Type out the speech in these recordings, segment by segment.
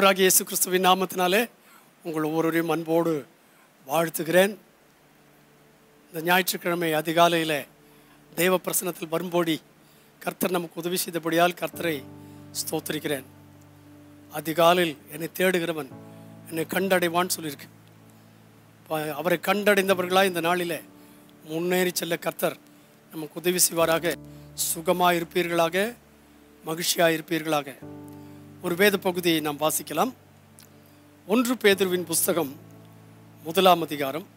ஆண்டவராகிய இயேசு கிறிஸ்துவின் நாமத்தினாலே உங்கள் ஒவ்வொருவரையும் அன்போடு வாழ்த்துகிறேன் இந்த ஞாயிற்றுக்கிழமை அதிகாலையில் தெய்வ பிரசனத்தில் வரும்போடி கர்த்தர் நமக்கு உதவி செய்தபடியால் கர்த்தரை ஸ்தோத்திரிக்கிறேன் அதிகாலையில் என்னை தேடுகிறவன் என்னை கண்டடைவான்னு சொல்லியிருக்கு ப- அவரை கண்டடைந்தவர்களாக இந்த நாளில் முன்னேறி செல்ல கர்த்தர் நமக்கு உதவி செய்வாராக சுகமாக இருப்பீர்களாக மகிழ்ச்சியாக இருப்பீர்களாக ஒரு வேத பகுதியை நாம் வாசிக்கலாம் ஒன்று பேதுருவின் புஸ்தகம் முதலாம் அதிகாரம்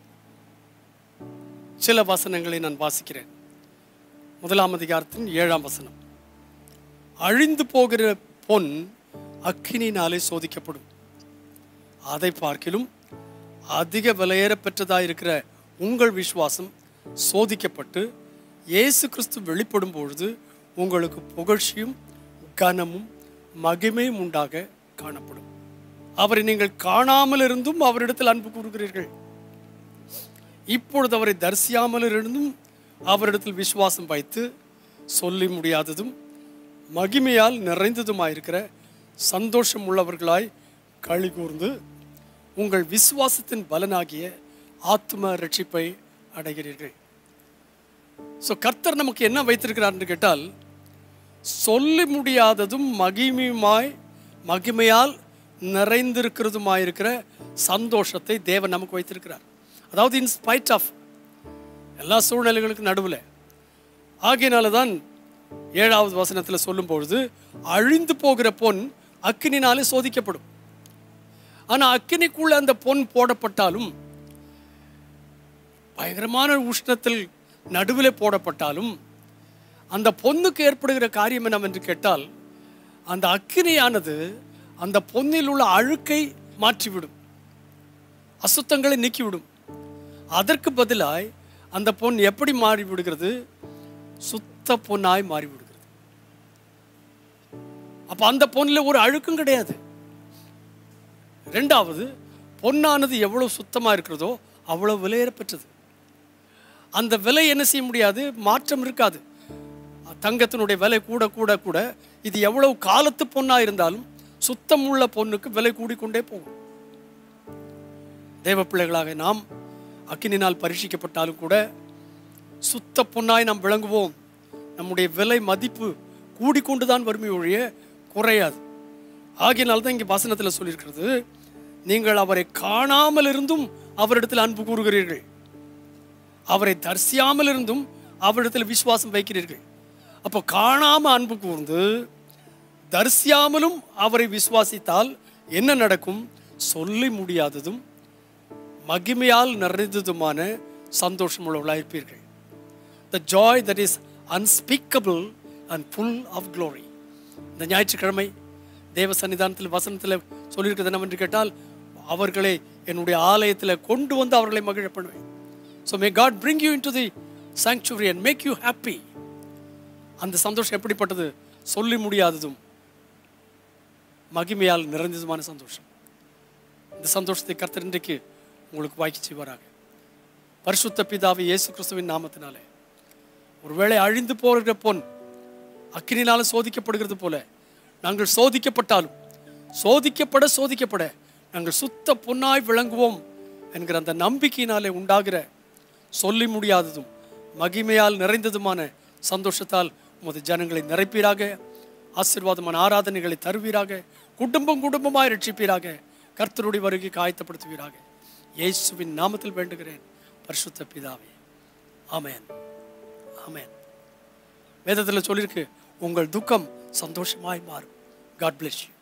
சில வசனங்களை நான் வாசிக்கிறேன் முதலாம் அதிகாரத்தின் ஏழாம் வசனம் அழிந்து போகிற பொன் அக்கினினாலே சோதிக்கப்படும் அதை பார்க்கிலும் அதிக விலையேற பெற்றதாக இருக்கிற உங்கள் விசுவாசம் சோதிக்கப்பட்டு இயேசு கிறிஸ்து வெளிப்படும் பொழுது உங்களுக்கு புகழ்ச்சியும் கனமும் மகிமையும் உண்டாக காணப்படும் அவரை நீங்கள் காணாமல் இருந்தும் அவரிடத்தில் அன்பு கூறுகிறீர்கள் இப்பொழுது அவரை தரிசியாமல் இருந்தும் அவரிடத்தில் விசுவாசம் வைத்து சொல்லி முடியாததும் மகிமையால் நிறைந்ததுமாயிருக்கிற சந்தோஷம் உள்ளவர்களாய் களி கூர்ந்து உங்கள் விசுவாசத்தின் பலனாகிய ஆத்ம ரட்சிப்பை அடைகிறீர்கள் ஸோ கர்த்தர் நமக்கு என்ன வைத்திருக்கிறார்னு கேட்டால் சொல்லி முடியாததும் மகிமையுமாய் மகிமையால் நிறைந்திருக்கிறதுமாயிருக்கிற சந்தோஷத்தை தேவன் நமக்கு வைத்திருக்கிறார் அதாவது இன் ஸ்பைட் ஆஃப் எல்லா சூழ்நிலைகளுக்கும் நடுவில் ஆகையினால தான் ஏழாவது வசனத்தில் சொல்லும் பொழுது அழிந்து போகிற பொன் அக்கினினாலே சோதிக்கப்படும் ஆனால் அக்கினிக்குள்ள அந்த பொன் போடப்பட்டாலும் பயங்கரமான உஷ்ணத்தில் நடுவில் போடப்பட்டாலும் அந்த பொண்ணுக்கு ஏற்படுகிற காரியம் என்னவென்று கேட்டால் அந்த அக்கினியானது அந்த பொன்னில் உள்ள அழுக்கை மாற்றிவிடும் அசுத்தங்களை நீக்கிவிடும் அதற்கு பதிலாய் அந்த பொன் எப்படி மாறி விடுகிறது சுத்த பொன்னாய் மாறி விடுகிறது அப்ப அந்த பொன்னில் ஒரு அழுக்கும் கிடையாது ரெண்டாவது பொன்னானது எவ்வளவு சுத்தமா இருக்கிறதோ அவ்வளவு விலையேற பெற்றது அந்த விலை என்ன செய்ய முடியாது மாற்றம் இருக்காது தங்கத்தினுடைய விலை கூட கூட கூட இது எவ்வளவு காலத்து பொண்ணா இருந்தாலும் சுத்தம் உள்ள பொண்ணுக்கு விலை கூடிக்கொண்டே போகும் தேவ பிள்ளைகளாக நாம் அக்கினினால் பரீட்சிக்கப்பட்டாலும் கூட சுத்த பொன்னாய் நாம் விளங்குவோம் நம்முடைய விலை மதிப்பு கூடிக்கொண்டுதான் வறுமை ஒழிய குறையாது ஆகையினால தான் இங்கே வசனத்தில் சொல்லியிருக்கிறது நீங்கள் அவரை காணாமல் இருந்தும் அவரிடத்தில் அன்பு கூறுகிறீர்கள் அவரை தரிசியாமல் இருந்தும் அவரிடத்தில் விசுவாசம் வைக்கிறீர்கள் அப்போ காணாம அன்பு கூர்ந்து தரிசியாமலும் அவரை விசுவாசித்தால் என்ன நடக்கும் சொல்லி முடியாததும் மகிமையால் நிறைந்ததுமான சந்தோஷம் உள்ளவர்களாக இருப்பீர்கள் the joy that is unspeakable and full of glory இந்த ஞாயிற்றுக்கிழமை தேவ சன்னிதானத்தில் வசனத்தில் சொல்லியிருக்கிறது என்னவென்று கேட்டால் அவர்களை என்னுடைய ஆலயத்தில் கொண்டு வந்து அவர்களை மகிழ பண்ணுவேன் so may God bring you into the sanctuary and make you happy அந்த சந்தோஷம் எப்படிப்பட்டது சொல்லி முடியாததும் மகிமையால் நிறைந்ததுமான சந்தோஷம் இந்த சந்தோஷத்தை கர்த்தர் இன்றைக்கு உங்களுக்கு வாய்க்கு செய்வாராக பரிசுத்த பிதாவை இயேசு கிறிஸ்துவின் நாமத்தினாலே ஒருவேளை அழிந்து போகிற பொன் அக்கினினால சோதிக்கப்படுகிறது போல நாங்கள் சோதிக்கப்பட்டாலும் சோதிக்கப்பட சோதிக்கப்பட நாங்கள் சுத்த பொன்னாய் விளங்குவோம் என்கிற அந்த நம்பிக்கையினாலே உண்டாகிற சொல்லி முடியாததும் மகிமையால் நிறைந்ததுமான சந்தோஷத்தால் உமது ஜனங்களை நிறைப்பீராக ஆசீர்வாதமான ஆராதனைகளை தருவீராக குடும்பம் குடும்பமாய் ரட்சிப்பீராக கர்த்தருடைய வருகைக்கு ஆயத்தப்படுத்துவீராக இயேசுவின் நாமத்தில் வேண்டுகிறேன் பரிசுத்த பிதாவே ஆமென் ஆமென் வேதத்தில் சொல்லியிருக்கு உங்கள் துக்கம் சந்தோஷமாய் மாறும் காட் bless you